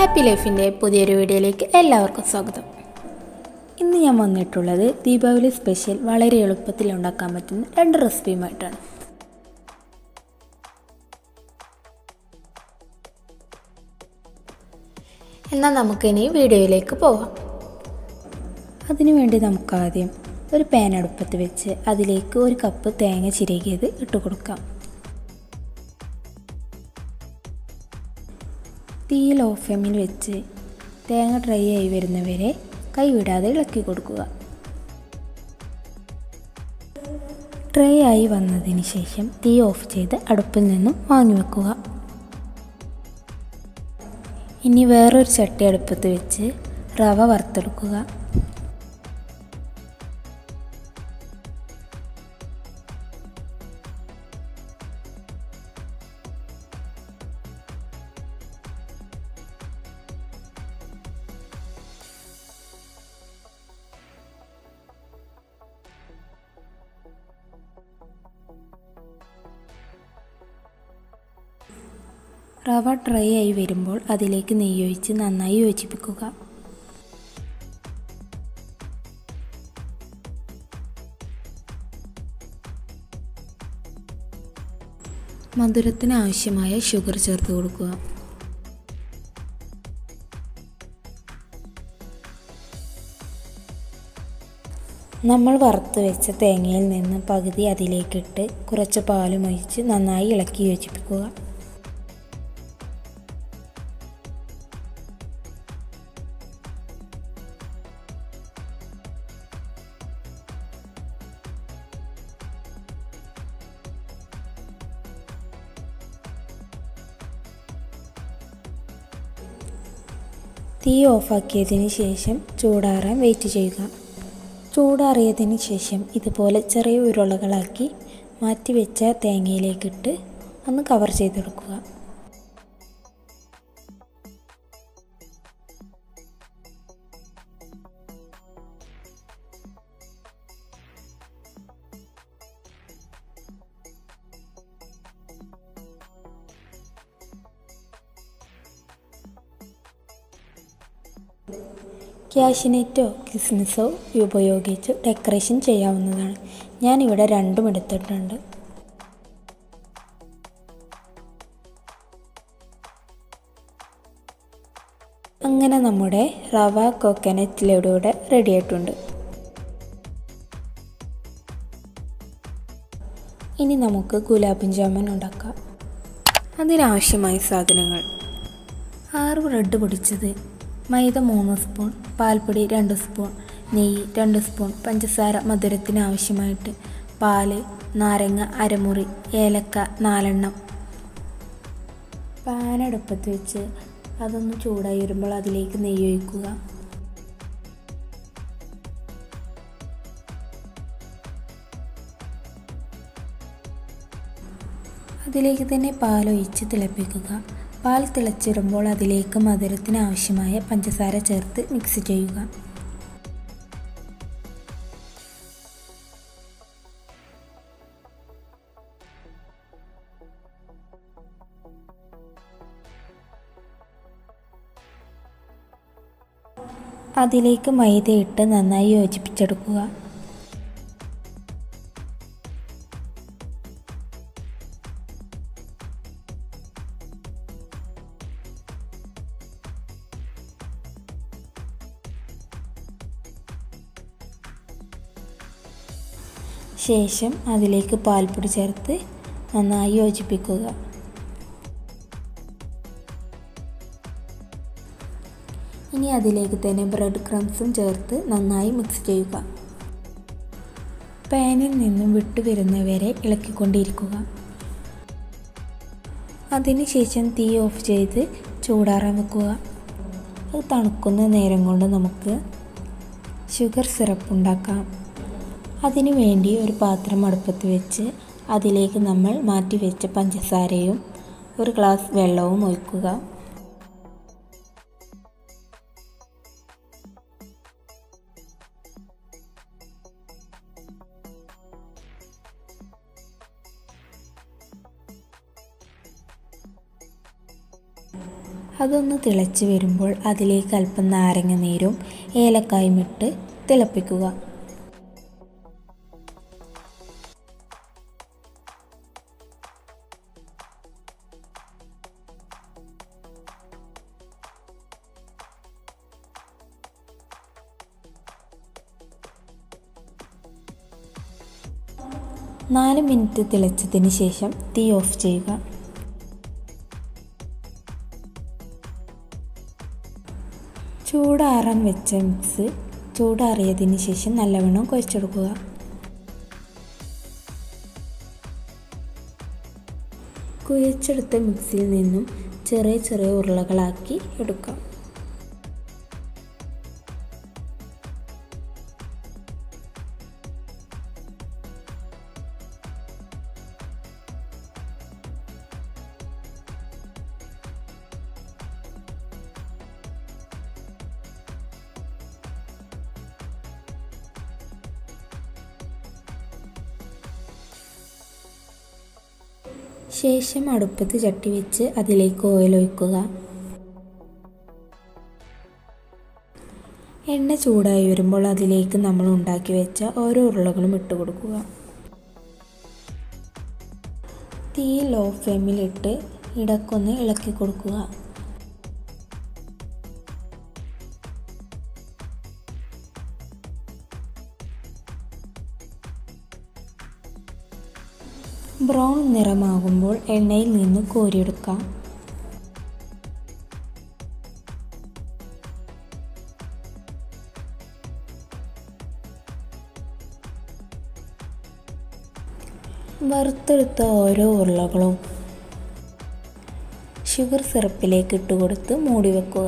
happy ലൈഫിൻ്റെ പുതിയൊരു വീഡിയോയിലേക്ക് എല്ലാവർക്കും സ്വാഗതം ഇന്ന് ഞാൻ വന്നിട്ടുള്ളത് ദീപാവലി സ്പെഷ്യൽ വളരെ എളുപ്പത്തിൽ ഉണ്ടാക്കാൻ പറ്റുന്ന രണ്ട് റെസിപ്പിയുമായിട്ടാണ് എന്നാൽ നമുക്കിനി വീഡിയോയിലേക്ക് പോവാം അതിനുവേണ്ടി നമുക്കാദ്യം ഒരു പാൻ അടുപ്പത്ത് വെച്ച് അതിലേക്ക് ഒരു കപ്പ് തേങ്ങ ചിരകിയത് ഇട്ട് കൊടുക്കാം തീ ലോ ഫ്ലെയിമിൽ വെച്ച് തേങ്ങ ഡ്രൈ ആയി വരുന്നവരെ കൈവിടാതെ ഇളക്കി കൊടുക്കുക ഡ്രൈ ആയി വന്നതിന് ശേഷം തീ ഓഫ് ചെയ്ത് അടുപ്പിൽ നിന്നും വാങ്ങി വെക്കുക ഇനി വേറൊരു ചട്ടി അടുപ്പത്ത് വെച്ച് റവ വറുത്തെടുക്കുക റവ ഡ്രൈ ആയി വരുമ്പോൾ അതിലേക്ക് നെയ്യൊഴിച്ച് നന്നായി യോജിപ്പിക്കുക മധുരത്തിന് ആവശ്യമായ ഷുഗർ ചേർത്ത് കൊടുക്കുക നമ്മൾ വറുത്ത് വെച്ച തേങ്ങയിൽ നിന്ന് പകുതി അതിലേക്കിട്ട് കുറച്ച് പാലും ഒഴിച്ച് നന്നായി ഇളക്കി യോജിപ്പിക്കുക തീ ഓഫാക്കിയതിന് ശേഷം ചൂടാറാൻ വെയിറ്റ് ചെയ്യുക ചൂടാറിയതിന് ശേഷം ഇതുപോലെ ചെറിയ ഉരുളകളാക്കി മാറ്റി വെച്ച തേങ്ങയിലേക്കിട്ട് ഒന്ന് കവർ ചെയ്തെടുക്കുക ക്യാഷിനെറ്റോ കിസ്മിസോ ഉപയോഗിച്ച് ഡെക്കറേഷൻ ചെയ്യാവുന്നതാണ് ഞാനിവിടെ രണ്ടും എടുത്തിട്ടുണ്ട് അങ്ങനെ നമ്മുടെ റവ കോക്കനറ്റ് ലഡു ഇവിടെ റെഡി ആയിട്ടുണ്ട് ഇനി നമുക്ക് ഗുലാബ് ജാമുൻ ഉണ്ടാക്കാം അതിനാവശ്യമായ സാധനങ്ങൾ ആറ് ബ്രെഡ് പൊടിച്ചത് മൈദ മൂന്ന് സ്പൂൺ പാൽപ്പൊടി രണ്ട് സ്പൂൺ നെയ്യ് രണ്ട് സ്പൂൺ പഞ്ചസാര മധുരത്തിന് ആവശ്യമായിട്ട് പാല് നാരങ്ങ അരമുറി ഏലക്ക നാലെണ്ണം പാൻ അടുപ്പത്ത് വെച്ച് അതൊന്ന് ചൂടായി വരുമ്പോൾ അതിലേക്ക് നെയ്യ് ഒഴിക്കുക അതിലേക്ക് തന്നെ പാലൊഴിച്ച് തിളപ്പിക്കുക പാൽ തിളച്ചിടുമ്പോൾ അതിലേക്ക് മധുരത്തിന് ആവശ്യമായ പഞ്ചസാര ചേർത്ത് മിക്സ് ചെയ്യുക അതിലേക്ക് മൈദയിട്ട് നന്നായി യോജിപ്പിച്ചെടുക്കുക ശേഷം അതിലേക്ക് പാൽപ്പൊടി ചേർത്ത് നന്നായി യോജിപ്പിക്കുക ഇനി അതിലേക്ക് തന്നെ ബ്രെഡ് ക്രംസും ചേർത്ത് നന്നായി മിക്സ് ചെയ്യുക പാനിൽ നിന്നും വിട്ടുവരുന്നവരെ ഇളക്കിക്കൊണ്ടിരിക്കുക അതിനുശേഷം തീ ഓഫ് ചെയ്ത് ചൂടാറാൻ വെക്കുക അത് തണുക്കുന്ന നേരം കൊണ്ട് നമുക്ക് ഷുഗർ സിറപ്പ് ഉണ്ടാക്കാം അതിനു വേണ്ടി ഒരു പാത്രം അടുപ്പത്ത് വെച്ച് അതിലേക്ക് നമ്മൾ മാറ്റി വെച്ച പഞ്ചസാരയും ഒരു ഗ്ലാസ് വെള്ളവും ഒഴിക്കുക അതൊന്ന് തിളച്ച് വരുമ്പോൾ അതിലേക്ക് അല്പം നാരങ്ങ നീരും ഏലക്കായും ഇട്ട് തിളപ്പിക്കുക നാല് മിനിറ്റ് തിളച്ചതിന് ശേഷം തീ ഓഫ് ചെയ്യുക ചൂടാറാൻ വെച്ച മിക്സ് ചൂടാറിയതിന് ശേഷം നല്ലവണ്ണം കുഴച്ചെടുക്കുക കുഴച്ചെടുത്ത മിക്സിയിൽ നിന്നും ചെറിയ ചെറിയ ഉരുളകളാക്കി എടുക്കാം ശേഷം അടുപ്പത്ത് ചട്ടി വെച്ച് അതിലേക്ക് ഓയിൽ ഒഴിക്കുക എണ്ണ ചൂടായി വരുമ്പോൾ അതിലേക്ക് നമ്മൾ ഉണ്ടാക്കി വെച്ച ഓരോ ഉരുളകളും ഇട്ട് കൊടുക്കുക തീ ലോ ഫ്ലെയിമിലിട്ട് ഇടക്കൊന്ന് ഇളക്കി കൊടുക്കുക ബ്രൗൺ നിറമാകുമ്പോൾ എണ്ണയിൽ നിന്ന് കോരിയെടുക്കാം വറുത്തെടുത്ത ഓരോ ഉരുളകളും ഷുഗർ സിറപ്പിലേക്ക് ഇട്ടുകൊടുത്ത് മൂടി വെക്കുക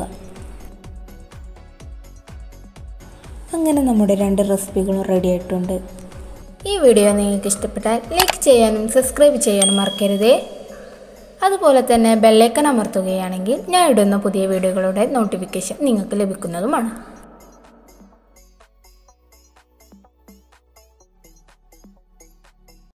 അങ്ങനെ നമ്മുടെ രണ്ട് റെസിപ്പികളും റെഡി ആയിട്ടുണ്ട് ഈ വീഡിയോ നിങ്ങൾക്ക് ഇഷ്ടപ്പെട്ടാൽ ലൈക്ക് ചെയ്യാനും സബ്സ്ക്രൈബ് ചെയ്യാനും മറക്കരുതേ അതുപോലെ തന്നെ ബെല്ലൈക്കൺ അമർത്തുകയാണെങ്കിൽ ഞാൻ ഇടുന്ന പുതിയ വീഡിയോകളുടെ നോട്ടിഫിക്കേഷൻ നിങ്ങൾക്ക് ലഭിക്കുന്നതുമാണ്